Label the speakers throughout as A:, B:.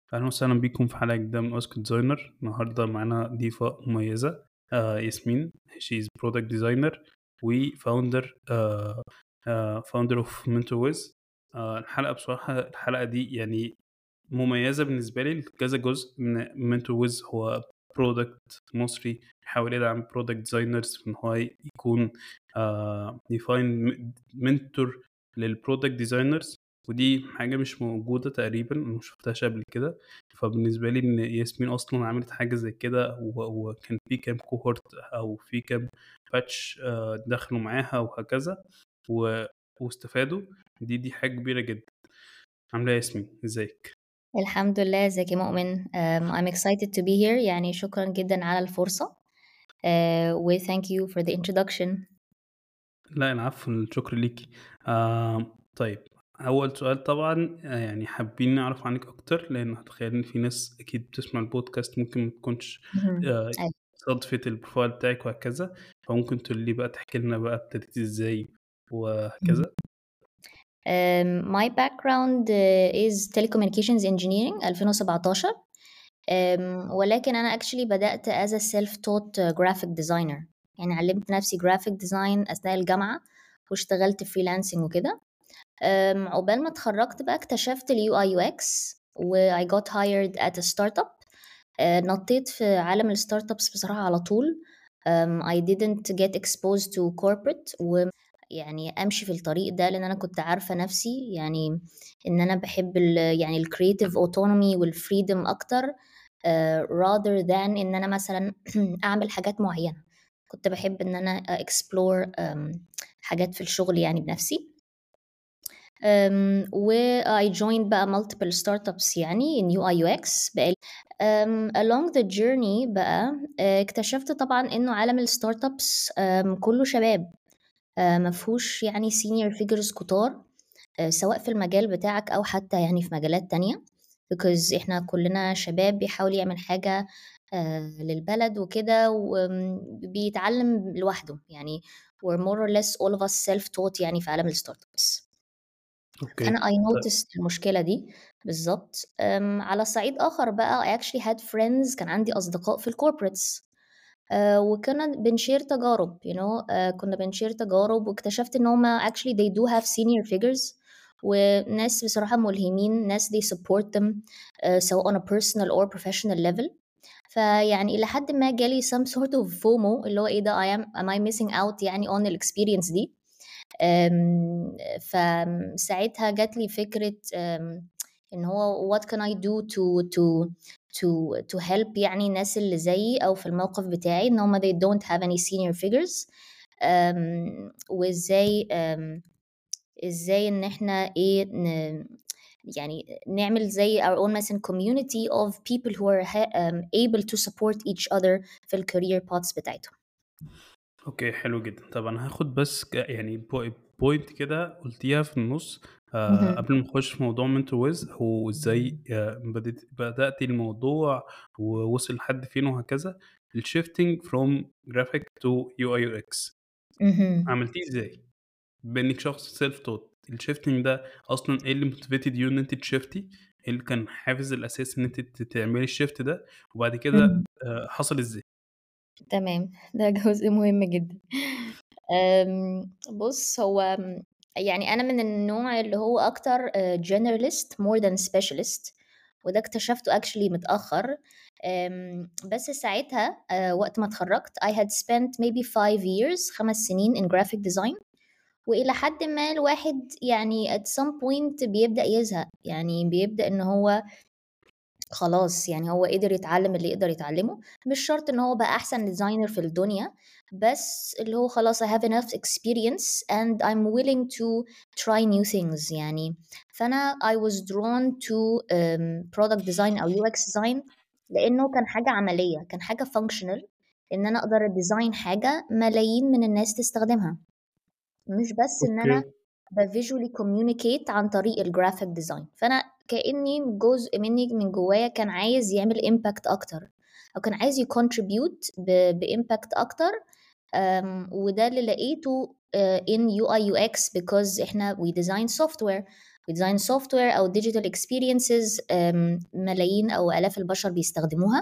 A: أهلا وسهلا بيكم في حلقة جديدة من أسك ديزاينر النهاردة معانا ضيفة مميزة آه ياسمين شي از برودكت ديزاينر وفاوندر فاوندر اوف منتور ويز الحلقة بصراحة الحلقة دي يعني مميزة بالنسبة لي لكذا جزء ان منتور ويز هو برودكت مصري يحاول يدعم برودكت ديزاينرز في ان هو يكون ديفاين منتور للبرودكت ديزاينرز ودي حاجة مش موجودة تقريبا ما شفتهاش قبل كده فبالنسبة لي إن ياسمين أصلا عملت حاجة زي كده و- وكان في كام كوهورت أو في كام باتش دخلوا معاها وهكذا و- واستفادوا دي دي حاجة كبيرة جدا عاملة إيه يا ياسمين ازيك؟
B: الحمد لله ازيك يا مؤمن um, I'm excited to be here يعني شكرا جدا على الفرصة uh, و thank you for the introduction
A: لا العفو الشكر ليكي آه طيب أول سؤال طبعا آه، يعني حابين نعرف عنك أكتر لأن هتخيل إن في ناس أكيد بتسمع البودكاست ممكن ما تكونش
B: مهم.
A: آه،
B: أيوة.
A: صدفة البروفايل بتاعك وهكذا فممكن تقول لي بقى تحكي لنا بقى ابتديتي ازاي وهكذا
B: Um, my background uh, is telecommunications engineering 2017 um, ولكن أنا actually بدأت as a self-taught graphic designer يعني علمت نفسي graphic design أثناء الجامعة واشتغلت فريلانسنج وكده um, عقبال ما اتخرجت بقى اكتشفت اليو اي يو اكس و I got hired at a startup uh, نطيت في عالم الستارت ابس بصراحة على طول um, I didn't get exposed to corporate و يعني امشي في الطريق ده لان انا كنت عارفه نفسي يعني ان انا بحب ال يعني الكرييتيف اوتونومي والفريدم اكتر uh, rather than ان انا مثلا اعمل حاجات معينه كنت بحب ان انا explore um, حاجات في الشغل يعني بنفسي um, و I joined بقى multiple startups يعني in UI UX بقى um, along the journey بقى uh, اكتشفت طبعا انه عالم الستارت ابس um, كله شباب uh, مفهوش يعني senior figures كتار uh, سواء في المجال بتاعك او حتى يعني في مجالات تانية because احنا كلنا شباب بيحاول يعمل حاجة uh, للبلد وكده وبيتعلم لوحده يعني we're more or less all of us self-taught يعني في عالم الستارت ابس
A: اوكي
B: فانا I noticed المشكلة دي بالظبط أم، على صعيد آخر بقى I actually had friends كان عندي أصدقاء في الكوربريتس uh, وكنا بنشير تجارب you know uh, كنا بنشير تجارب واكتشفت ان هما actually they do have senior figures وناس بصراحة ملهمين ناس they support them uh, سواء on a personal or professional level فيعني إلى حد ما جالي some sort of FOMO اللي هو إيه ده I am am I missing out يعني on ال experience دي أم، فساعتها جات لي فكرة أم، إن هو what can I do to to to to help يعني الناس اللي زيي أو في الموقف بتاعي إن هما they don't have any senior figures أم، وإزاي أم، إزاي إن إحنا إيه ن يعني نعمل زي our own مثلا community of people who are ha- um, able to support each other في الكارير paths بتاعتهم
A: اوكي حلو جدا طب انا هاخد بس ك- يعني بوينت كده قلتيها في النص آه
B: مهم.
A: قبل ما نخش في موضوع منتور ويز هو ازاي آه بدأت بدأتي الموضوع ووصل لحد فين وهكذا الشيفتنج فروم جرافيك تو يو اي يو اكس
B: مهم.
A: عملتيه ازاي؟ بانك شخص سيلف توت الشيفتنج ده اصلا ايه اللي موتيفيتد يو ان انت تشيفتي ايه اللي كان حافز الاساس ان انت ت- تعملي الشيفت ده وبعد كده
B: مهم.
A: آه، حصل ازاي
B: تمام ده جزء مهم جدا أم، بص هو أم، يعني أنا من النوع اللي هو أكتر آه، generalist more than specialist وده اكتشفته actually متأخر أم، بس ساعتها آه، وقت ما اتخرجت I had spent maybe five years خمس سنين in graphic design وإلى حد ما الواحد يعني at some point بيبدأ يزهق يعني بيبدأ إن هو خلاص يعني هو قدر يتعلم اللي يقدر يتعلمه مش شرط ان هو بقى احسن ديزاينر في الدنيا بس اللي هو خلاص I have enough experience and I'm willing to try new things يعني فانا I was drawn to um, product design او UX design لانه كان حاجة عملية كان حاجة functional ان انا اقدر اديزاين حاجة ملايين من الناس تستخدمها مش بس ان انا
A: اوكي
B: بفيجولي كوميونيكيت عن طريق الجرافيك ديزاين فانا كاني جزء مني من جوايا كان عايز يعمل امباكت اكتر او كان عايز يكونتريبيوت بامباكت اكتر أم، وده اللي لقيته uh, in UI UX because احنا we design software we design software أو digital experiences um, ملايين أو آلاف البشر بيستخدموها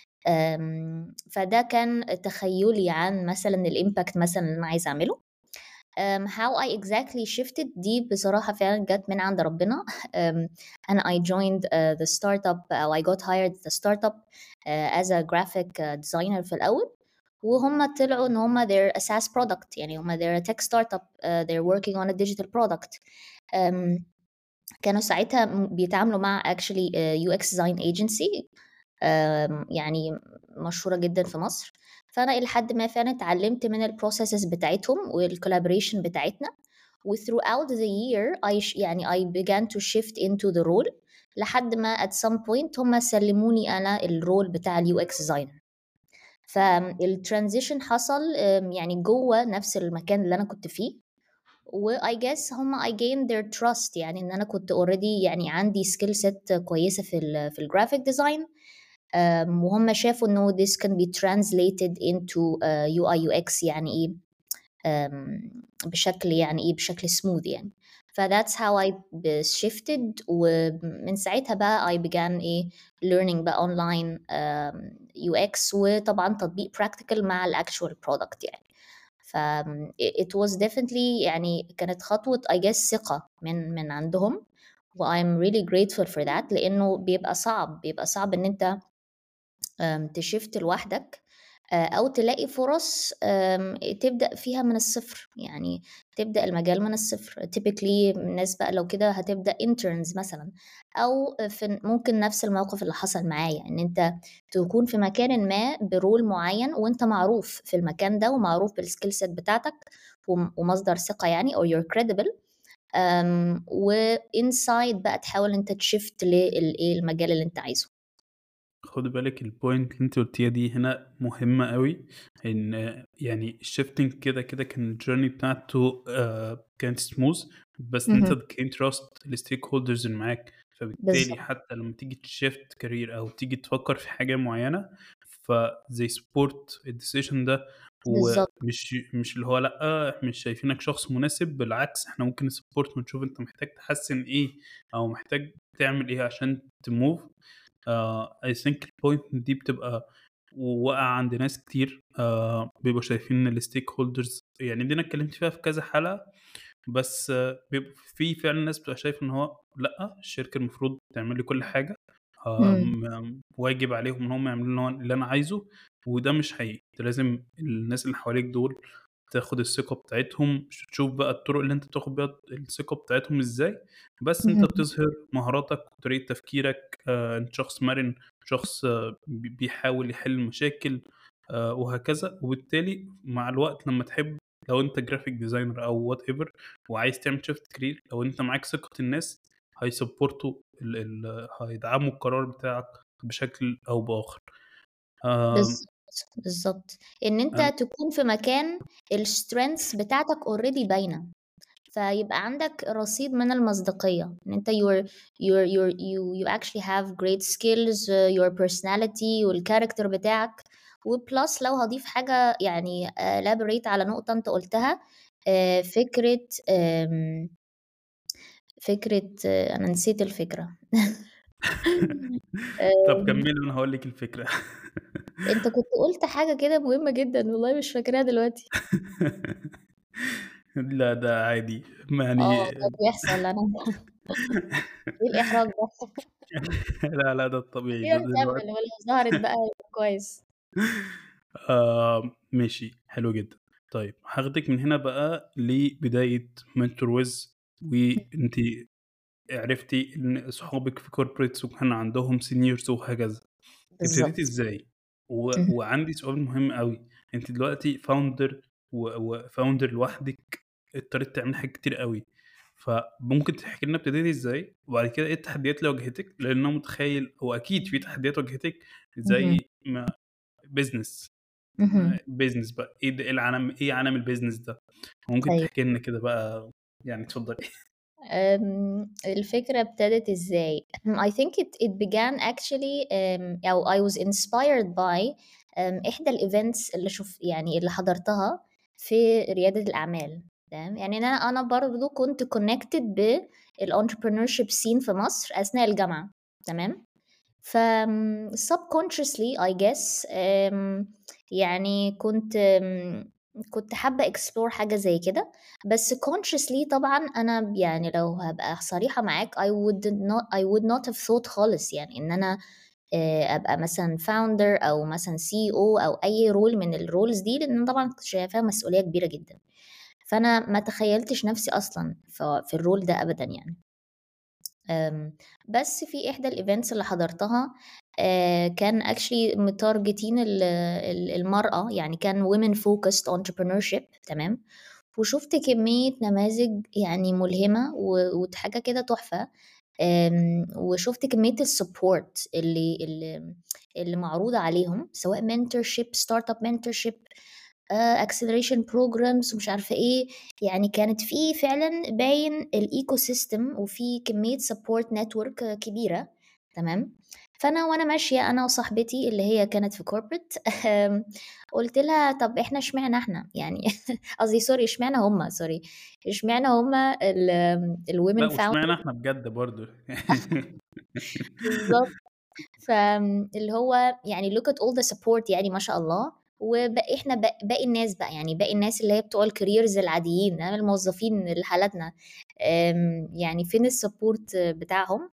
B: um, فده كان تخيلي عن مثلا الإمباكت مثلا اللي أنا عايزة أعمله um, how I exactly shifted دي بصراحة فعلا جت من عند ربنا um, and I joined uh, the startup أو I got hired at the startup uh, as a graphic uh, designer في الأول وهم طلعوا ان هم they're a SaaS product يعني هم they're a tech startup uh, they're working on a digital product um, كانوا ساعتها بيتعاملوا مع actually uh, UX design agency um, يعني مشهورة جدا في مصر فأنا إلى حد ما فعلا اتعلمت من البروسيسز بتاعتهم والكولابوريشن بتاعتنا و throughout the year I يعني I began to shift into the role لحد ما at some point هم سلموني أنا الرول بتاع اليو اكس ديزاينر فالترانزيشن حصل يعني جوه نفس المكان اللي انا كنت فيه و I guess هم I gained their trust يعني ان انا كنت already يعني عندي skill set كويسة في ال في الجرافيك ديزاين وهم شافوا انه this can be translated into uh, UI UX يعني ايه بشكل يعني ايه بشكل smooth يعني ف that's how I shifted ومن ساعتها بقى I began ايه learning بقى online um, UX وطبعا تطبيق practical مع ال actual product يعني ف it was definitely يعني كانت خطوة I guess ثقة من من عندهم و I'm really grateful for that لأنه بيبقى صعب بيبقى صعب إن أنت um, تشفت لوحدك أو تلاقي فرص تبدأ فيها من الصفر يعني تبدأ المجال من الصفر typically الناس بقى لو كده هتبدأ interns مثلا أو في ممكن نفس الموقف اللي حصل معايا إن أنت تكون في مكان ما برول معين وأنت معروف في المكان ده ومعروف بالسكيل سيت بتاعتك ومصدر ثقة يعني or you're credible um, وانسايد بقى تحاول انت تشفت للمجال اللي انت عايزه
A: خدي بالك البوينت اللي انت قلتيها دي هنا مهمة قوي ان يعني الشيفتنج كده كده كان الجيرني بتاعته آه كانت سموث بس انت تجين تراست الستيك هولدرز اللي معاك فبالتالي
B: بالظبط
A: حتى لما تيجي تشيفت كارير او تيجي تفكر في حاجة معينة فزي سبورت الديسيشن ده
B: بالظبط
A: ومش مش اللي هو لا مش شايفينك شخص مناسب بالعكس احنا ممكن نسبورت ونشوف انت محتاج تحسن ايه او محتاج تعمل ايه عشان تموف اي ثينك البوينت دي بتبقى واقعة عند ناس كتير آه بيبقوا شايفين ان الستيك هولدرز يعني دي انا اتكلمت فيها في كذا حلقة بس آه بيبقى في فعلا ناس بتبقى شايفه ان هو لا الشركة المفروض تعمل لي كل حاجة آه
B: مم.
A: م- واجب عليهم ان هم يعملوا اللي هو- اللي انا عايزه وده مش حقيقي انت لازم الناس اللي حواليك دول تاخد الثقة بتاعتهم تشوف بقى الطرق اللي انت تاخد بيها الثقة بتاعتهم ازاي بس انت
B: مهم.
A: بتظهر مهاراتك وطريقة تفكيرك آه انت شخص مرن شخص آه بي- بيحاول يحل مشاكل آه وهكذا وبالتالي مع الوقت لما تحب لو انت جرافيك ديزاينر او وات ايفر وعايز تعمل شيفت كارير لو انت معاك ثقة الناس هيسبورتوا ال ال هيدعموا القرار بتاعك بشكل او باخر آه
B: بالظبط بالظبط ان انت
A: انا
B: تكون في مكان السترينثs بتاعتك اوريدي باينه فيبقى عندك رصيد من المصداقيه ان انت you're you're you're you you actually have great skills uh, your personality والكاركتر بتاعك وبلس لو هضيف حاجه يعني elaborate على نقطه انت قلتها آه، فكره آم، فكره آه، انا نسيت الفكره
A: طب
B: آم،
A: كملي وانا هقول لك الفكرة
B: انت كنت قلت حاجه كده مهمه جدا والله مش فاكراها دلوقتي
A: لا ده عادي ما
B: اه
A: يعني
B: ده بيحصل انا ايه الاحراج ده
A: لا لا ده الطبيعي
B: خلينا
A: ده
B: نكمل
A: دلوقتي
B: ولو ظهرت بقى يبقى كويس
A: آه ماشي حلو جدا طيب هاخدك من هنا بقى لبداية منتور ويز وانت عرفتي ان صحابك في كوربريتس وكان عندهم سينيورز وهكذا ابتديتي
B: بالظبط
A: ازاي و...
B: مم.
A: وعندي سؤال مهم قوي انت دلوقتي فاوندر وفاوندر لوحدك اضطريت تعمل حاجات كتير قوي فممكن تحكي لنا ابتديتي ازاي وبعد كده ايه التحديات اللي واجهتك لان انا متخيل او اكيد في تحديات واجهتك زي
B: مهم.
A: ما بيزنس
B: مهم.
A: بيزنس بقى ايه ده ايه العالم ايه عالم البيزنس ده ممكن
B: طيب
A: تحكي لنا كده بقى يعني اتفضلي
B: أم، الفكرة ابتدت ازاي I think it, it began actually um, أو I was inspired by um, إحدى الإيفنتس اللي شوف يعني اللي حضرتها في ريادة الأعمال تمام يعني انا انا برضه كنت connected بالentrepreneurship scene في مصر اثناء الجامعه تمام ف subconsciously I guess آمم، يعني كنت آمم، كنت حابة explore حاجة زي كده بس consciously طبعًا أنا يعني لو هابقى صريحة معاك I would not I would not have thought خالص يعني إن أنا آآ أبقى مثلًا founder أو مثلًا CEO أو أي role من الroles دي، لإن طبعًا كنت شايفاها مسؤولية كبيرة جدًا. فأنا ما تخيّلتش نفسي أصلًا ف في الrole ده أبدًا يعني. آمم، بس في إحدى الevents اللي حضرتها آآ كان actually متارجتين ال ال المرأة، يعني كان women focused entrepreneurship تمام، وشُفت كمية نماذج يعني ملهمة و وحاجة كده تحفة، آمم، وشُفت كمية الsupport اللي اللي اللي معروضة عليهم سواء mentorship startup mentorship آآ acceleration programs ومش عارفة إيه، يعني كانت في فعلًا باين الecosystem وفي كمية support network كبيرة تمام، فأنا وأنا ماشية أنا وصاحبتي اللي هي كانت في corporate آمم، قُلت لها طَب إحنا اشمعنى إحنا؟ يعني قصدي sorry اشمعنى هُم sorry اشمعنى هُم ال
A: لأ
B: الwomen
A: واشمعنى
B: founder
A: إحنا بجد برضه
B: بالضبط. فآمم، اللي هو يعني look at all the support يعني ما شاء الله، وب إحنا ب باقي الناس بقى، يعني باقي الناس اللي هي بتوع الcareers العاديين، آه، الموظفين اللي حالاتنا، آمم، يعني فين الsupport بتاعهم؟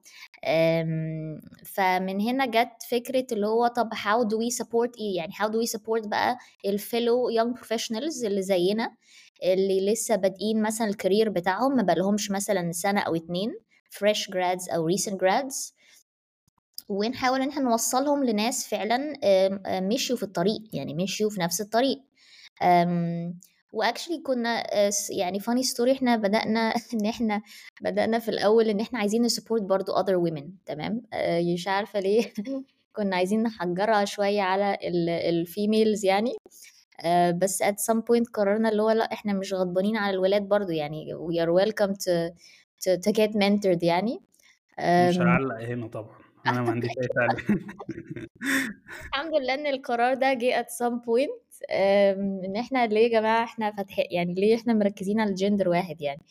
B: آمم، فمن هنا جات فكرة اللي هو طَب how do we support إيه، يعني how do we support بقى الfellow young professionals اللي زينا، اللي لسه بادئين مثلًا الcareer بتاعهم ما بقالهمش مثلًا سَنة أو 2 fresh grads أو recent grads ونحاول إن إحنا نوصّلهم لناس فعلًا آمم، آآ مشيوا في الطريق، يعني مشيوا في نفس الطريق. آمم، وactually كنا آآ س يعني funny story إحنا بدأنا إن إحنا بدأنا في الأول إن إحنا عايزين نsupport برضه other women تمام، آآ مش عارفة ليه كنا عايزين نحجّرها شوية على ال الfemales يعني، آآ بس at some point قررنا اللي هو لأ إحنا مش غضبانين على الولاد برضه يعني we are welcome to to to get mentored يعني.
A: مش
B: آمم
A: هاعلّق هنا طبعًا، أنا ما عنديش أي تعليق.
B: الحمد لله إن القرار ده جه at some point آمم، إن إحنا ليه يا جماعة إحنا فاتح يعني ليه إحنا مركّزين على gender واحد يعني.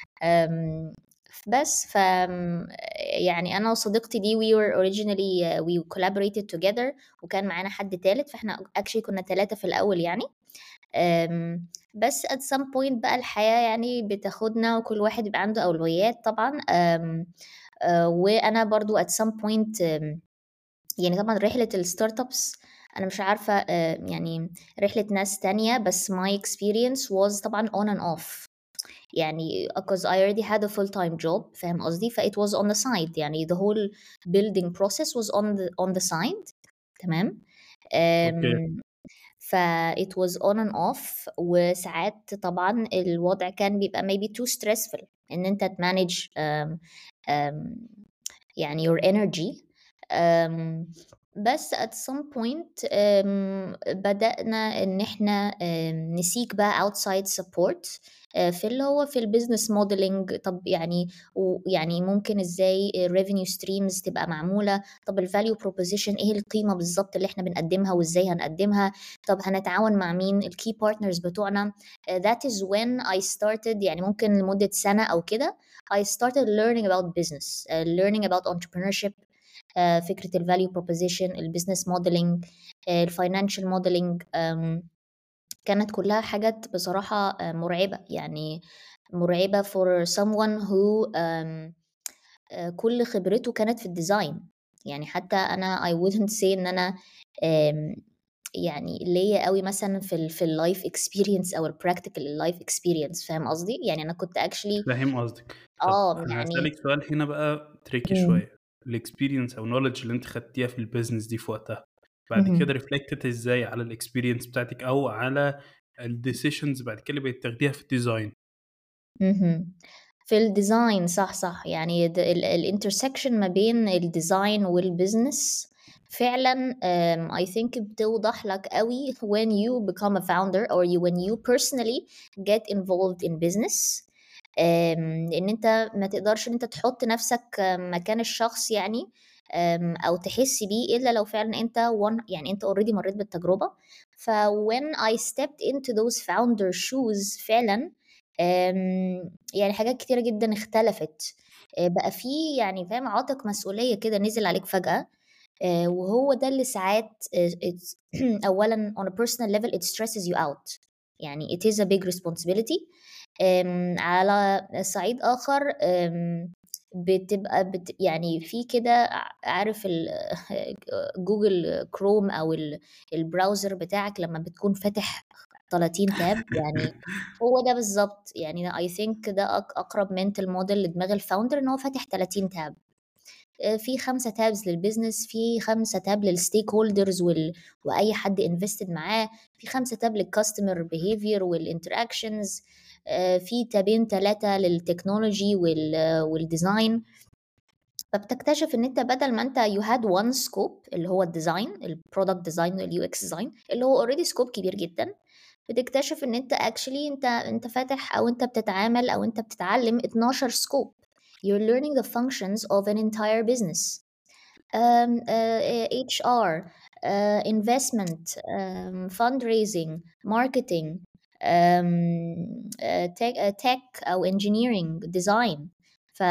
B: آمم، بس ف آمم، يعني أنا وصديقتي دي we were originally we collaborated together وكان معانا حد تالت، فإحنا actually كنا 3 في الأول يعني. آمم، بس at some point بقى الحياة يعني بتاخدنا وكل واحد بيبقى عنده أولويات طبعًا، آمم، آآ، وأنا برضه at some point آمم، يعني طبعًا رحلة الstartups أنا مش عارفة آآ، يعني رحلة ناس تانية بس my experience was طبعًا on and off يعني because I already had a full time job فاهم قصدي؟ فit was on the side يعني the whole building process was on the on the side تمام؟
A: أوكي.
B: آمم، فit was on and off وساعات طبعًا الوضع كان بيبقى maybe too stressful إن أنت تmanage آمم، آمم، يعني your energy آمم، بس at some point آمم، بدأنا إن إحنا آمم، نseek بقى outside support آآ، في اللي هو في الbusiness modeling طَب يعني ويعني ممكن إزاي الrevenue streams تبقى معمولة، طَب الvalue proposition إيه القيمة بالضبط اللي إحنا بنقدّمها وإزاي هنقدّمها، طَب هنتعاون مع مين الkey partners بتوعنا، آآ that is when I started يعني ممكن لمدة سَنة أو كده I started learning about business آآ learning about entrepreneurship آآ فكرة الvalue proposition الbusiness modeling آآ الfinancial modeling آمم، كانت كلّها حاجات بصراحة آآ مرعبة، يعني مرعبة for someone who آمم، آآ كل خبرته كانت في الdesign يعني حتى أنا I wouldn't say إن أنا آمم، يعني ليّا أوي مثلًا في ال في الlife experience أو الpractical الlife experience فاهم قصدي؟ يعني أنا كنت actually
A: فاهم قصدك. طب
B: آه،
A: أنا
B: يعني
A: هاسألِك سؤال هنا بقى tricky
B: إمم.
A: شوية، الexperience أو knowledge اللي أنتِ خدتيها في الbusiness دي في وقتها، بعد
B: اهم.
A: كده reflected إزاي على الexperience بتاعتِك أو على الdecisions بعد كده اللي بقيتِ تاخديها في الdesign؟
B: اهم. في الdesign صح، صح، يعني د ال الintersection ما بين الdesign والbusiness فعلًا آمم I think بتوضح لك أوي when you become a founder or you when you personally get involved in business آمم، إن أنت ما تقدرش إن أنت تحُط نَفْسك مكان الشخص يعني آمم، أو تحس بيه إلا لو فعلًا أنت one يعني أنت already مرّيت بالتجربة، فwhen I stepped into those founder shoes فعلًا آمم، يعني حاجات كتيرة جدًا اختلفت، آآ بقى في يعني فاهم عاتق مسؤولية كده نزل عليك فجأة، آآ وهو ده اللي ساعات آآ it's أولًا on a personal level it stresses you out يعني it is a big responsibility آمم، على صعيد آخر آمم، بتبقى بت يعني في كده ع عارف ال جوجل كروم أو ال البراوزر بتاعك لمّا بتكون فاتح 30 تاب يعني هو ده بالضبط، يعني I think ده أق أقرب mental model لدماغ الfounder إن هو فاتح 30 تاب آآ في 5 tabs للbusiness في 5 tab للstakeholders وال وأي حد invested معاه، في 5 tab للcustomer behavior والinteractions آآ في تابين 3 للtechnology وال والdesign فبتكتشف إن أنت بدل ما أنت you had one scope اللي هو الdesign الproduct design والUX design اللي هو already scope كبير جدًا، بتكتشف إن أنت actually أنت أنت فاتح أو أنت بتتعامل أو أنت بتتعلم 12 scope you're learning the functions of an entire business um, uh, HR uh, investment um, fundraising marketing um, uh, tech, uh, tech أو engineering design ف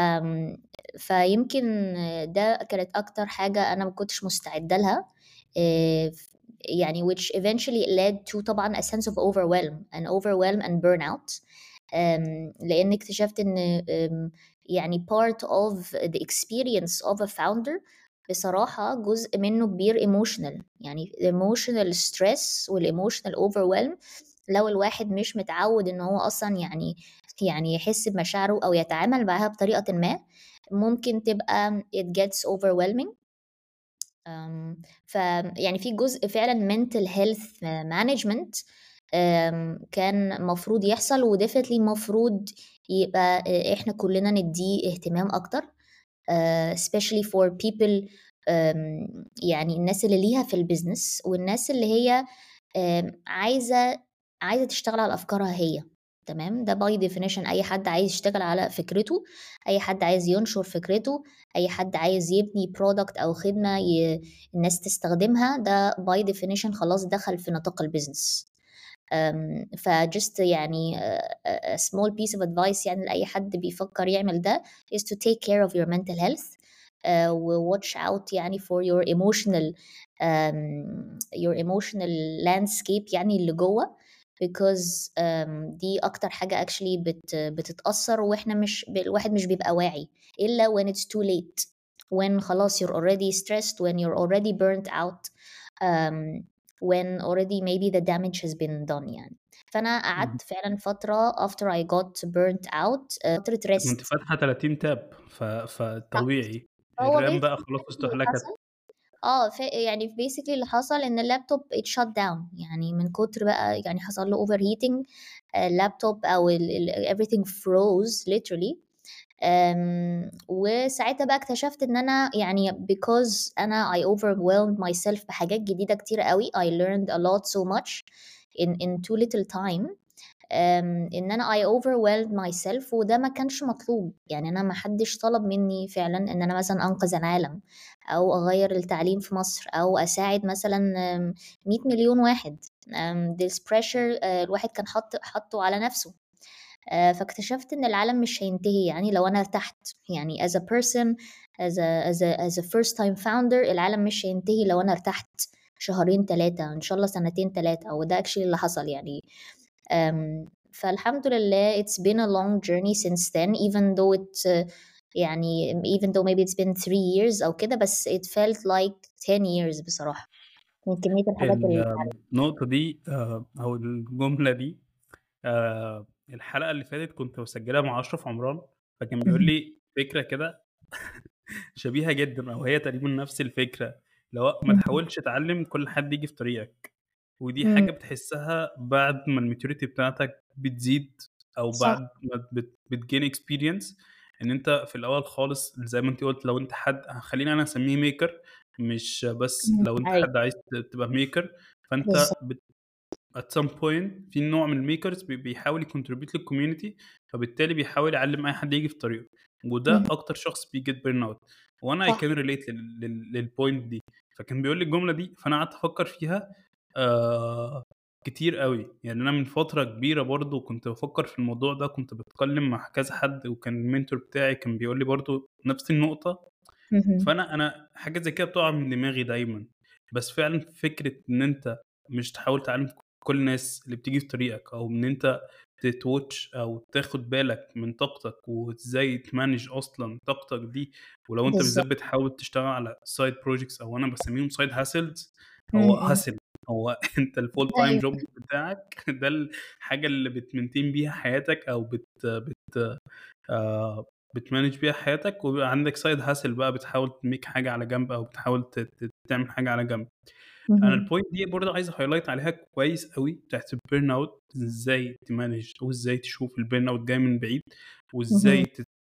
B: فيمكن ده كانت أكتر حاجة أنا ما كنتش مستعدة لها آآ يعني which eventually led to طبعًا a sense of overwhelm and overwhelm and burnout آمم لإن اكتشفت إن آمم يعني part of the experience of a founder بصراحة جزء منه كبير emotional يعني emotional stress والemotional overwhelm لو الواحد مش متعود إن هو أصلًا يعني يعني يحس بمشاعره أو يتعامل معاها بطريقةٍ ما، ممكن تبقى it gets overwhelming آمم، فيعني في جزء فعلًا mental health management آمم، كان مفروض يحصل وdefinitely المفروض يبقى آآ إحنا كلنا ندّيه اهتمام أكتر آآ especially for people آمم، يعني الناس اللي ليها في الbusiness والناس اللي هي آمم، عايزة عايزة تشتغل على أفكارها هي، تمام، ده by definition أي حد عايز يشتغل على فكرته، أي حد عايز ينشر فكرته، أي حد عايز يبني product أو خدمة ي الناس تستخدمها، ده by definition خلاص دخل في نطاق الbusiness. آمم، فجست يعني a small piece of advice يعني لأي حد بيفكر يعمل ده is to take care of your mental health آآ وwatch out يعني for your emotional آمم your emotional landscape يعني اللي جوّه because آمم دي أكتر حاجة actually بت بتتأثّر وإحنا مش ب الواحد مش بيبقى واعي إلا when it's too late when خلاص you're already stressed when you're already burnt out آمم when already maybe the damage has been done يعني. فأنا
A: اهم.
B: قعدت فعلًا فترة after I got burnt out آآ فترة
A: طب ما أنتِ
B: rest.
A: فاتحة 30 تاب ف فطبيعي
B: هو
A: الرام بقى
B: basically
A: خلاص
B: اللي
A: استهلكت.
B: حصل آه، ف يعني basically اللي حصل إن اللابتوب it shut down يعني من كتر بقى يعني حصل له overheating اللابتوب أو ال ال everything froze literally آمم وساعتها بقى اكتشفت إن أنا يعني because أنا I overwhelmed myself بحاجات جديدة كتيرة أوي I learned a lot so much in in too little time آمم إن أنا I overwhelmed myself وده ما كانش مطلوب، يعني أنا ما حدش طلب منّي فعلًا إن أنا مثلًا أنقذ العالم أو أغيّر التعليم في مصر أو أساعد مثلًا آمم 100.000.000 واحد آمم this pressure آآ الواحد كان حاط حاطّه على نَفْسه. آآ فاكتشفت إن العالم مش هينتهي يعني لو أنا ارتحت، يعني as a person as a as a as a first time founder العالم مش هينتهي لو أنا ارتحت شهرين 3 إن شاء الله سنتين 3 وده actually اللي حصل يعني آمم فالحمد لله it's been a long journey since then even though it يعني even though maybe it's been 3 years أو كده بس it felt like 10 years بصراحة من كمية الحاجات اللي اتعملت.
A: النقطة دي آآ أو الجملة دي آآ الحلقة اللي فاتت كنت مسجلها مع أشرف عمران، فكان بيقول
B: اهم.
A: لي فكرة كده شبيهة جدًا أو هي تقريبًا نفس الفكرة، اللي هو ما
B: اهم.
A: تحاولش تعلّم كل حد ييجي في طريقك، ودي
B: إمم.
A: حاجة بتحسّها بعد ما الmaturity بتاعتك بتزيد أو
B: صح.
A: بعد ما بت بتgain experience إن أنت في الأول خالص زي ما أنتِ قُلتِ لو أنت حد خلّيني أنا أسميه maker مش بس
B: إمم.
A: لو أنت
B: أيوه.
A: حد عايز ت تبقى maker فأنت
B: بالضبط.
A: بت at some point في نوع من الmakers بي بيحاول يcontribute للcommunity فبالتالي بيحاول يعلّم أي حد ييجي في طريقه، وده
B: اهم.
A: أكتر شخص بيget burn out وأنا I
B: صح.
A: can relate لل لل للpoint دي، فكان بيقول لي الجملة دي فأنا قعدت أفكّر فيها آآ كتير قوي يعني انا من فتره كبيره برضو كنت بفكر في الموضوع ده كنت بتكلم مع كذا حد وكان المنتور بتاعي كان بيقول لي برضو نفس النقطه فانا انا حاجه زي كده بتقع من دماغي دايما بس فعلا فكره ان انت مش تحاول تعلم كل الناس اللي بتيجي في طريقك او ان انت تتوتش او تاخد بالك من طاقتك وازاي تمانج اصلا طاقتك دي ولو انت بالذات بتحاول تشتغل على سايد بروجكتس او انا بسميهم سايد هاسلز هو هاسل هو انت الفول تايم جوب بتاعك ده الحاجه اللي بتمنتين بيها حياتك او بت بت آه بتمانج بيها حياتك وبيبقى عندك سايد هاسل بقى بتحاول تميك حاجه على جنب او بتحاول تعمل حاجه على جنب انا البوينت دي برضه عايز هايلايت عليها كويس قوي بتاعت البيرن اوت ازاي تمانج وازاي تشوف البيرن اوت جاي من بعيد وازاي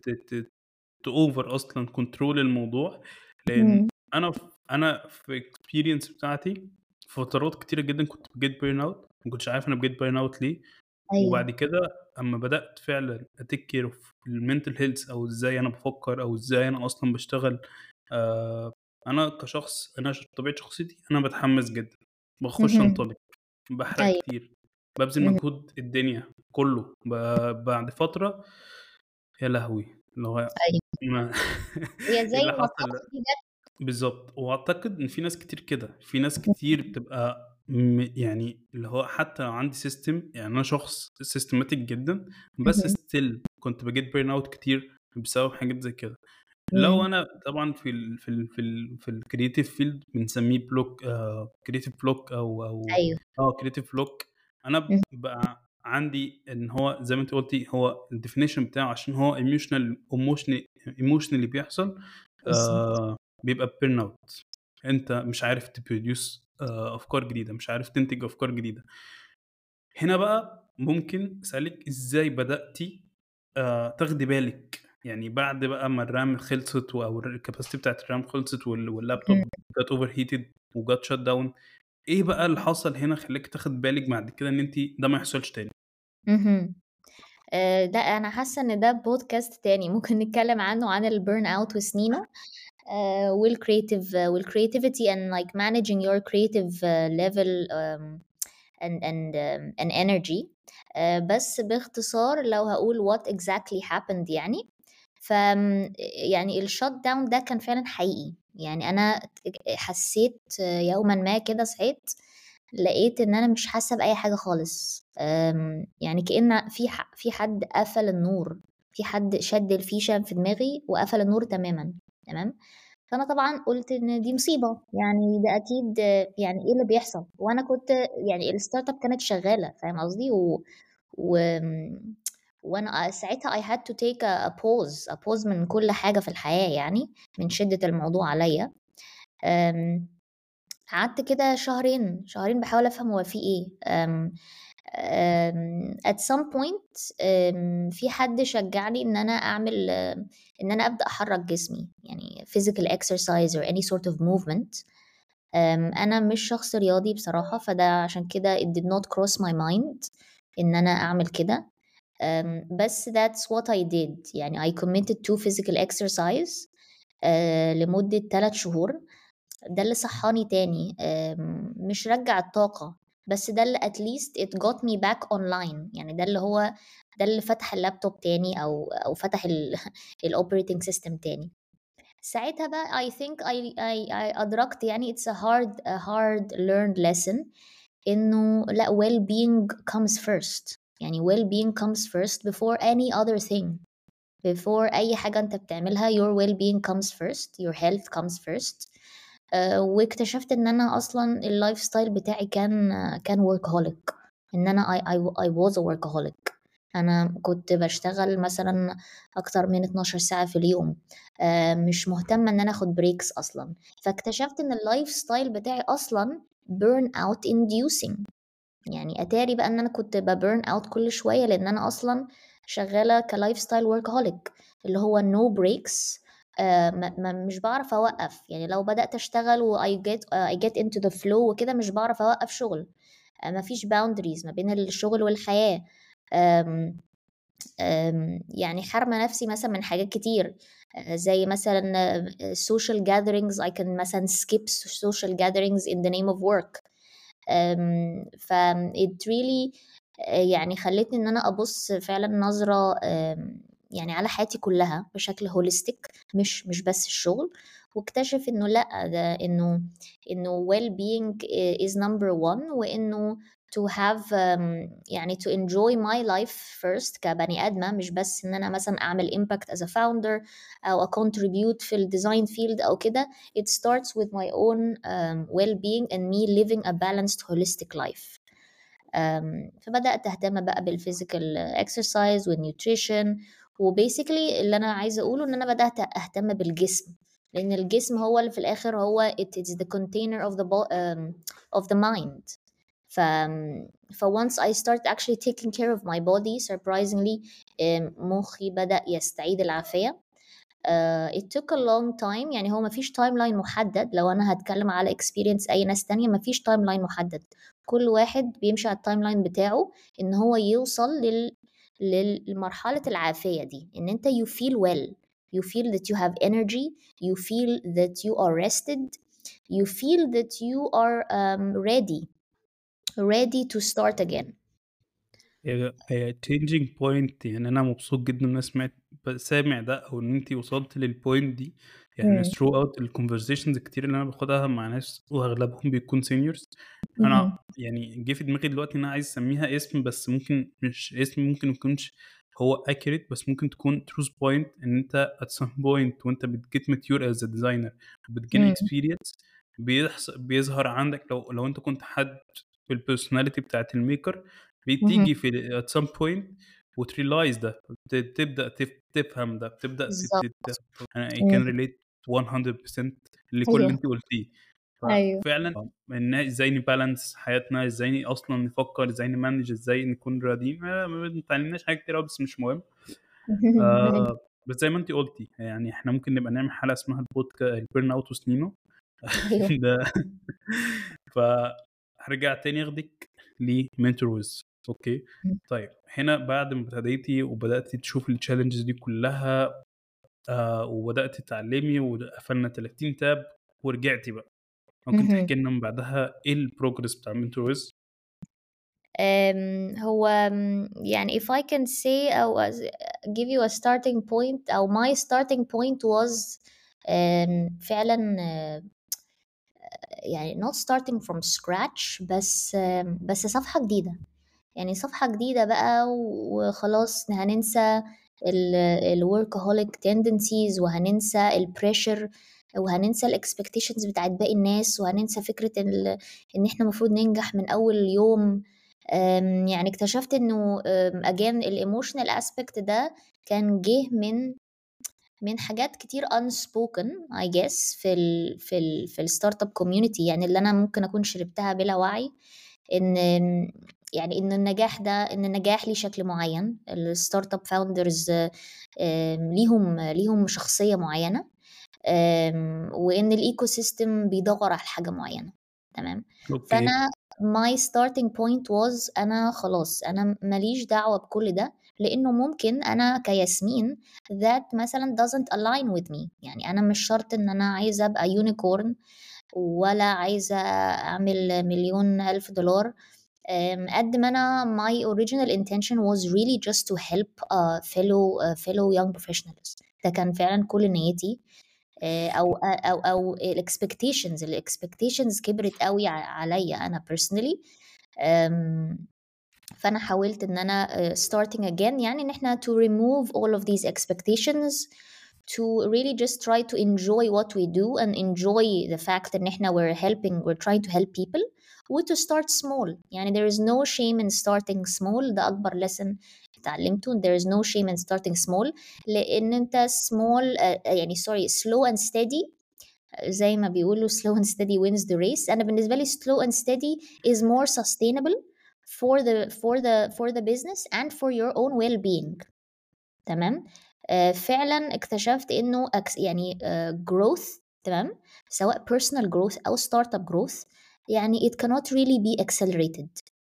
A: تاوفر اصلا كنترول الموضوع لان انا انا في اكسبيرينس بتاعتي فترات كتيره جدا كنت بجيت بيرن اوت ما كنتش عارف انا بجيت بيرن اوت ليه أيوة. وبعد كده اما بدات فعلا اتيك كير اوف المنتل هيلث او ازاي انا بفكر او ازاي انا اصلا بشتغل آه انا كشخص انا طبيعه شخصيتي انا بتحمس جدا بخش انطلق بحرق أيوة. كتير ببذل مجهود الدنيا كله بعد فتره يا لهوي اللي هو
B: أيوة. هي زي ما
A: بالظبط واعتقد ان في ناس كتير كده في ناس كتير بتبقى يعني اللي هو حتى لو عندي سيستم يعني انا شخص سيستماتيك جدا بس ستيل كنت بجيت بيرن اوت كتير بسبب حاجات زي كده لو انا طبعا في ال في ال في ال في الكريتيف فيلد بنسميه بلوك كريتيف بلوك او او
B: ايوه
A: اه كريتيف بلوك انا بقى عندي ان هو زي ما انت قلتي هو الديفينيشن بتاعه عشان هو ايموشنال ايموشنال ايموشنال بيحصل آه بيبقى بيرن اوت انت مش عارف تبروديوس آه افكار جديده مش عارف تنتج افكار جديده هنا بقى ممكن اسالك ازاي بداتي آه تاخدي بالك يعني بعد بقى ما الرام خلصت او الكاباسيتي بتاعت الرام خلصت واللابتوب جت اوفر هيتد وجت شت داون ايه بقى اللي حصل هنا خليك تاخد بالك بعد كده ان انت ده ما يحصلش تاني
B: اهم. آه، ده أنا حاسة إن ده بودكاست تاني ممكن نتكلم عنه عن البيرن اوت وسنينه آآ والcreative والcreativity and like managing your creative level um, and and um, and energy آآ بس باختصار لو هقول what exactly happened يعني ف يعني الشوت داون ده كان فعلًا حقيقي، يعني أنا حسيت يومًا ما كده صحيت لقيت إن أنا مش حاسة بأي حاجة خالص، يعني كأن في في حد قفل النور، في حد شد الفيشة في دماغي وقفل النور تمامًا، تمام؟ فأنا طبعًا قُلت إن دي مصيبة، يعني ده أكيد يعني إيه اللي بيحصل؟ وأنا كنت يعني الستارت اب كانت شغالة فاهم قصدي؟ و و وأنا ساعتها I had to take a pause a pause من كل حاجة في الحياة يعني من شدة الموضوع عليا قعدت كده شهرين شهرين بحاول أفهم هو في إيه at some point في حد شجعني إن أنا أعمل إن أنا أبدأ أحرك جسمي يعني physical exercise or any sort of movement أنا مش شخص رياضي بصراحة فده عشان كده it did not cross my mind إن أنا أعمل كده بس that's what I did يعني I committed to physical exercise لمدة 3 شهور ده اللي صحاني تاني مش رجع الطاقة بس ده اللي at least it got me back online يعني ده اللي هو ده اللي فتح اللابتوب تاني أو أو فتح الأوبريتنج سيستم تاني ساعتها بقى I think I, I, I أدركت يعني it's a hard a hard learned lesson إنه لا well being comes first يعني well being comes first before any other thing before أي حاجة أنت بتعملها your well being comes first your health comes first uh, واكتشفت إن أنا أصلا اللايف ستايل بتاعي كان كان workaholic إن أنا I, I, I was a workaholic أنا كنت بشتغل مثلا أكتر من 12 ساعة في اليوم uh, مش مهتمة إن أنا أخد بريكس أصلا فاكتشفت إن اللايف ستايل بتاعي أصلا burn out inducing يعني اتاري بقى ان انا كنت ببرن اوت كل شويه لان انا اصلا شغاله كلايف ستايل ورك هوليك اللي هو نو بريكس مش بعرف اوقف يعني لو بدات اشتغل و I get uh, I get into the flow وكده مش بعرف اوقف شغل uh, مفيش boundaries ما بين الشغل والحياه um, um, يعني حارمة نفسي مثلا من حاجات كتير uh, زي مثلا social gatherings I can مثلا skip social gatherings in the name of work آمم، ف it really آآ يعني خلّتني إن أنا أبُص فعلًا نظرة آمم، يعني على حياتي كلّها بشكل holistic مش مش بس الشغل، واكتشف إنه لأ، ده إنه إنه well being is number one وإنه to have آمم، يعني to enjoy my life first كبني آدمة مش بس إن أنا مثلًا أعمل impact as a founder أو أcontribute في الdesign field أو كده it starts with my own آمم well being and me living a balanced holistic life. آمم، فبدأت أهتم بقى بالphysical exercise والnutrition وbasically اللي أنا عايزة أقوله إن أنا بدأت أهتم بالجسم، لإن الجسم هو اللي في الآخر هو it is the container of the bo آمم of the mind. ف آمم، فonce I start actually taking care of my body surprisingly آمم، مُخّي بدأ يستعيد العافية. آآ it took a long time يعني هو ما فيش timeline محدد لو أنا هاتكلم على experience أي ناس تانية ما فيش timeline محدد، كل واحد بيمشي على الtimeline بتاعه إن هو يوصل لل لل لمرحلة العافية دي، إن أنت you feel well you feel that you have energy you feel that you are rested you feel that you are آمم ready ready to start again.
A: هي هي changing point يعني أنا مبسوط جدًا إن أنا سمعت ب سامع ده أو إن أنتِ وصلتِ للpoint دي، يعني
B: إمم.
A: throughout الconversations الكتير اللي أنا باخدها مع ناس وأغلبهم بيكون seniors
B: اهم.
A: أنا يعني جه في دماغي دلوقتي إن أنا عايز أسميها اسم بس ممكن مش اسم ممكن ما يكونش هو accurate بس ممكن تكون truth point إن أنت at some point وأنت بتget mature as a designer وبتgain
B: إمم.
A: experience بيحص بيظهر عندك لو لو أنت كنت حد بالpersonality بتاعة الmaker
B: اهم.
A: بتيجي في at some point وتrealize ده ت تبدأ تف تفهم ده، بتبدأ ت
B: بالضبط.
A: ت أنا I
B: إمم.
A: can relate 100% لكل اللي
B: أيوه.
A: أنتِ قُلتيه.
B: أيوه.
A: ففعلًا إن إزاي نbalance حياتنا، إزاي أصلًا نفكّر، إزاي نmanage، إزاي نكون راضيين، آآ ما اتعلمناش حاجات كتير أوي بس مش مهم. آآ بس زي ما أنتِ قُلتِ يعني إحنا ممكن نبقى نعمل حلقة اسمها البودك الburnout وسنينه
B: أيوه.
A: ده فهارجع تاني آخدِك لmentor wiz أوكي،
B: إمم.
A: طيب هنا بعد ما ابتديتِ وبدأتِ تشوفي الchallenges دي كلّها آآ وبدأتِ تتعلمي وقفلنا 30 تاب ورجعتِ بقى، ممكن
B: اهم.
A: تحكي لنا من بعدها إيه الprogress بتاع mentor wiz؟
B: آمم، هو آمم، يعني if I can say أو as give you a starting point أو my starting point was آمم، فعلًا يعني not starting from scratch بس آمم، بس صفحة جديدة، يعني صفحة جديدة بقى وخلاص هننسى ال الworkaholic tendencies وهننسى الpressure وهننسى الexpectations بتاعة باقي الناس، وهننسى فكرة ال إن إحنا المفروض ننجح من أول يوم. آمم، يعني اكتشفت إنه آمم again الemotional aspect ده كان جِه من من حاجات كتير unspoken I guess في ال في ال في الstartup community يعني اللي أنا ممكن أكون شربتها بلا وعي، إن آمم، يعني إن النجاح ده إن النجاح ليه شكل معيّن، الstartup founders آمم، ليهم ليهم شخصية معيّنة، آمم، وإن الecosystem بيدوّر على حاجة معيّنة، تمام؟
A: أوكي.
B: فأنا my starting point was أنا خلاص أنا ما ليش دعوة بكل ده، لإنه ممكن أنا كياسمين that مثلًا doesn't align with me يعني أنا مش شرط إن أنا عايزة أبقى unicorn ولا عايزة أعمل مليون ألف دولار، آمم، قد ما أنا my original intention was really just to help آآ fellow fellow young professionals ده كان فعلًا كل نيتي آآ أو أ أو أو الexpectations الexpectations كبرت أوي ع عليّا أنا personally آمم، فأنا حاولت إن أنا آآ starting again يعني إن إحنا to remove all of these expectations to really just try to enjoy what we do and enjoy the fact إن إحنا we're helping we're trying to help people وto start small يعني there is no shame in starting small ده أكبر lesson اتعلمته there is no shame in starting small لإن أنت small آآ يعني sorry slow and steady زي ما بيقولوا slow and steady wins the race أنا بالنسبة لي slow and steady is more sustainable for the for the for the business and for your own well being تمام؟ آآ فعلًا اكتشفت إنه أكس يعني آآ growth تمام؟ سواء personal growth أو startup growth يعني it cannot really be accelerated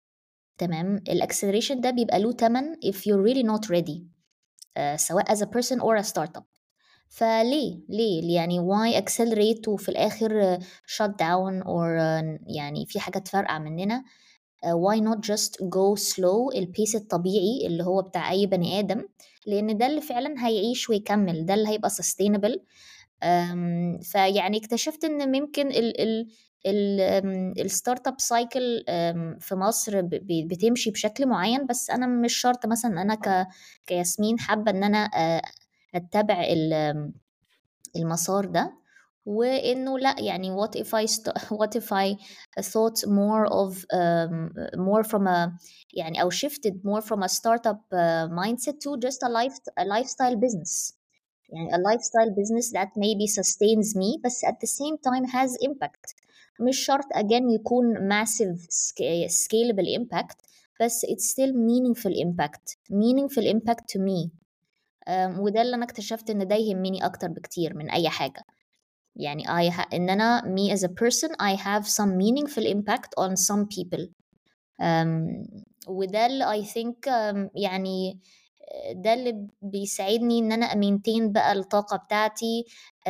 B: تمام؟ الacceleration ده بيبقى له تَمَن if you're really not ready آآ سواء as a person or a startup فليه ليه يعني why accelerate وفي الآخر shut down or يعني في حاجة تفرقع مننا why not just go slow البيس الطبيعي اللي هو بتاع أي بني آدم لأن ده اللي فعلا هيعيش ويكمل ده اللي هيبقى sustainable فيعني اكتشفت ان ممكن ال ال الستارت اب سايكل في مصر بتمشي بشكل معين بس انا مش شرط مثلا انا ك كياسمين حابه ان انا اتبع المسار ده وانه لا يعني what if I what if I thought more of um, more from a يعني او shifted more from a startup uh, mindset to just a life a lifestyle business يعني a lifestyle business that maybe sustains me بس at the same time has impact مش شرط again يكون massive scalable impact بس it's still meaningful impact meaningful impact to me um, وده اللي انا اكتشفت ان ده يهمني اكتر بكتير من اي حاجه يعني I ha- ان انا me as a person I have some meaningful impact on some people um, وده اللي I think um, يعني ده اللي بيساعدني ان انا امينتين بقى الطاقه بتاعتي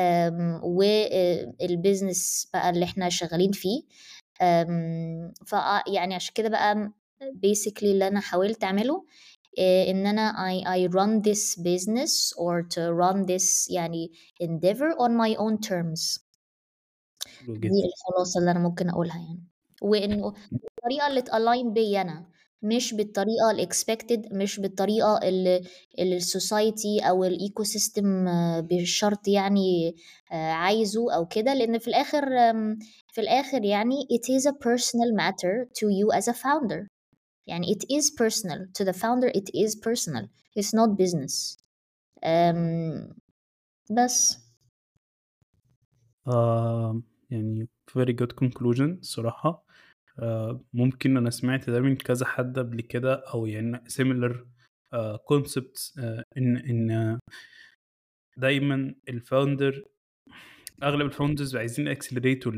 B: والبيزنس بقى اللي احنا شغالين فيه ف يعني عشان كده بقى basically اللي انا حاولت اعمله ان انا I, I run this business or to run this يعني endeavor on my own terms دي الخلاصه اللي انا ممكن اقولها يعني وانه الطريقه اللي تالاين بيا انا مش بالطريقه الاكسبكتد مش بالطريقه اللي السوسايتي او الايكو سيستم بالشرط يعني عايزه او كده لان في الاخر في الاخر يعني it is a personal matter to you as a founder يعني it is personal to the founder it is personal it's not business um, بس
A: uh, يعني very good conclusion الصراحة uh, ممكن أنا سمعت ده من كذا حد قبل كده أو يعني similar uh, concepts uh, إن إن دايما الفاوندر اغلب الفاوندرز عايزين اكسلريتوا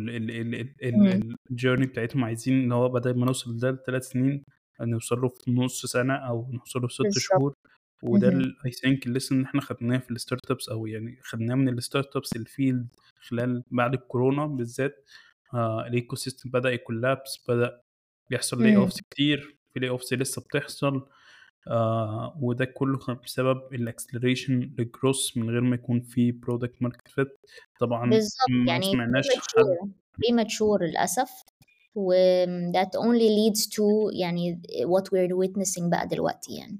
A: الجيرني بتاعتهم عايزين ان هو بدل ما نوصل ده لثلاث سنين نوصل له في نص سنه او نوصل له في ست
B: بالظبط
A: شهور وده
B: مهم.
A: اي ثينك الليسن اللي احنا خدناه في الستارت ابس او يعني خدناه من الستارت ابس الفيلد خلال بعد الكورونا بالذات آه الايكو سيستم بدا يكولابس بدا بيحصل لي
B: مم.
A: اوفس كتير في لي اوفس لسه بتحصل آه وده كله كان بسبب الاكسلريشن للجروس من غير ما يكون في برودكت ماركت فيت طبعا
B: بالظبط
A: ما
B: يعني
A: سمعناش حد
B: premature premature للأسف و that only leads to يعني what we're witnessing بقى دلوقتي يعني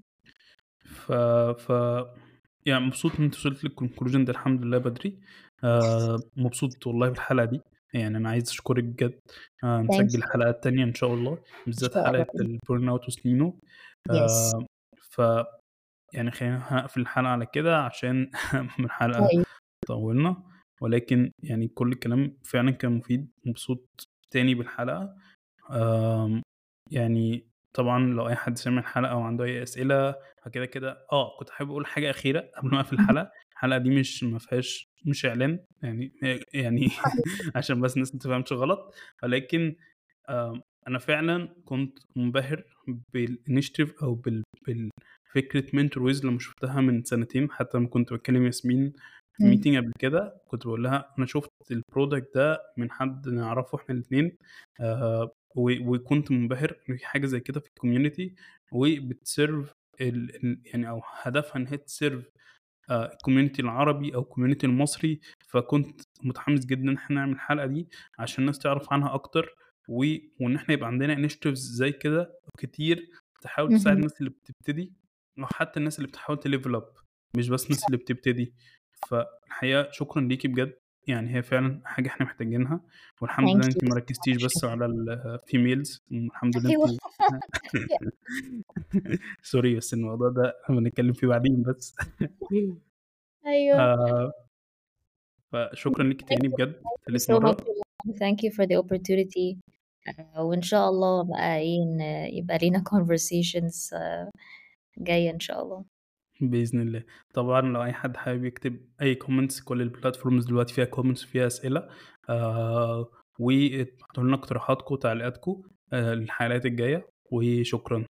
A: ف ف يعني مبسوط ان انت وصلت للكونكلوجن ده الحمد لله بدري آه مبسوط والله بالحلقه دي يعني انا عايز اشكرك بجد آه
B: thank
A: نسجل
B: you
A: حلقات تانية ان شاء الله
B: إن
A: بالذات
B: شاء الله
A: حلقه البورن اوت وسنينو
B: yes
A: آه ف يعني خلينا هقفل الحلقه على كده عشان من الحلقه
B: طيب
A: طولنا ولكن يعني كل الكلام فعلا كان مفيد مبسوط تاني بالحلقه آم، يعني طبعا لو اي حد سمع الحلقه او عنده اي اسئله فكده كده اه كنت حابب اقول حاجه اخيره قبل ما اقفل الحلقه الحلقه دي مش ما فيهاش مش اعلان يعني يعني عشان بس الناس ما تفهمش غلط ولكن آم، انا فعلا كنت منبهر بالانيشيتيف او بال بالفكره منتور ويز لما شفتها من سنتين حتى لما كنت بكلم ياسمين في
B: مم.
A: ميتنج قبل كده كنت بقول لها انا شفت البرودكت ده من حد نعرفه احنا الاثنين آه و- وكنت منبهر ان في حاجه زي كده في الكوميونتي وبتسيرف ال- ال- يعني او هدفها ان هي تسيرف آه، الكوميونتي العربي او الكوميونتي المصري فكنت متحمس جدا ان احنا نعمل الحلقه دي عشان الناس تعرف عنها اكتر و... وان احنا يبقى عندنا انيشيتيفز زي كده كتير تحاول تساعد
B: مهم.
A: الناس اللي بتبتدي او حتى الناس اللي بتحاول تليفل اب مش بس الناس اللي بتبتدي فالحقيقه شكرا ليكي بجد يعني هي فعلا حاجه احنا محتاجينها والحمد
B: thank
A: لله
B: you
A: انت ما ركزتيش بس على الفيميلز الحمد لله
B: أيوه
A: انت سوري بس الموضوع ده هنتكلم فيه بعدين بس
B: أيوه
A: آه فشكرا ليكي
B: thank
A: تاني
B: you
A: بجد
B: thank you
A: ثالث
B: so much
A: مرة
B: thank you for the opportunity آه، وإن شاء الله بقى إيه إن يبقى لينا conversations آه، جاية إن شاء الله
A: بإذن الله طبعا لو أي حد حابب يكتب أي كومنتس كل البلاتفورمز دلوقتي فيها كومنتس وفيها أسئلة آه وابعتوا لنا اقتراحاتكم وتعليقاتكم آه للحلقات الجاية وشكرا